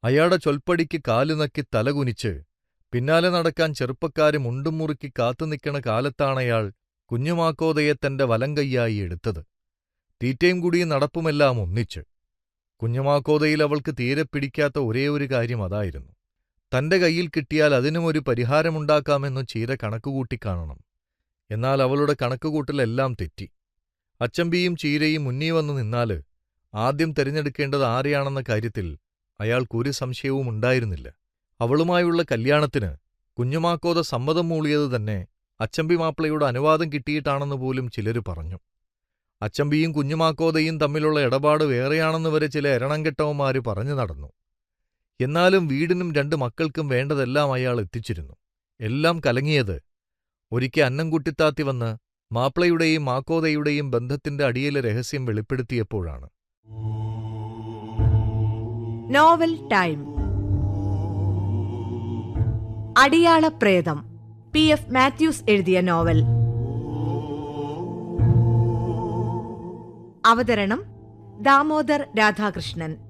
അയാളുടെ ചൊൽപ്പടിക്ക് കാലുനക്കി തലകുനിച്ച് പിന്നാലെ നടക്കാൻ ചെറുപ്പക്കാര് മുണ്ടും മുറുക്കി കാത്തുനിൽക്കണ കാലത്താണയാൾ കുഞ്ഞുമാക്കോതയെ തന്റെ വലങ്കയ്യായി എടുത്തത് തീറ്റയും കുടിയും നടപ്പുമെല്ലാം ഒന്നിച്ച് കുഞ്ഞുമാക്കോതയിൽ അവൾക്ക് തീരെ പിടിക്കാത്ത ഒരേ ഒരു കാര്യം അതായിരുന്നു തന്റെ കയ്യിൽ കിട്ടിയാൽ അതിനും ഒരു പരിഹാരമുണ്ടാക്കാമെന്നു ചീര കണക്കുകൂട്ടിക്കാണണം എന്നാൽ അവളുടെ കണക്കുകൂട്ടലെല്ലാം തെറ്റി അച്ചമ്പിയും ചീരയും മുന്നീ വന്നു നിന്നാല് ആദ്യം തിരഞ്ഞെടുക്കേണ്ടത് ആരെയാണെന്ന കാര്യത്തിൽ അയാൾക്കൊരു സംശയവും ഉണ്ടായിരുന്നില്ല അവളുമായുള്ള കല്യാണത്തിന് കുഞ്ഞുമാക്കോത സമ്മതം മൂളിയത് തന്നെ അച്ചമ്പി മാപ്പിളയുടെ അനുവാദം കിട്ടിയിട്ടാണെന്ന് പോലും ചിലര് പറഞ്ഞു അച്ചമ്പിയും കുഞ്ഞുമാക്കോതയും തമ്മിലുള്ള ഇടപാട് വേറെയാണെന്ന് വരെ ചില എരണംകെട്ടവന്മാര് പറഞ്ഞു നടന്നു എന്നാലും വീടിനും രണ്ട് മക്കൾക്കും വേണ്ടതെല്ലാം അയാൾ എത്തിച്ചിരുന്നു എല്ലാം കലങ്ങിയത് ഒരിക്കൽ അന്നംകുട്ടിത്താത്തി വന്ന് മാപ്പിളയുടെയും മാക്കോതയുടെയും ബന്ധത്തിന്റെ അടിയിലെ രഹസ്യം വെളിപ്പെടുത്തിയപ്പോഴാണ് നോവൽ ടൈം അടിയാള പ്രേതം പി എഫ് മാത്യൂസ് എഴുതിയ നോവൽ അവതരണം ദാമോദർ രാധാകൃഷ്ണൻ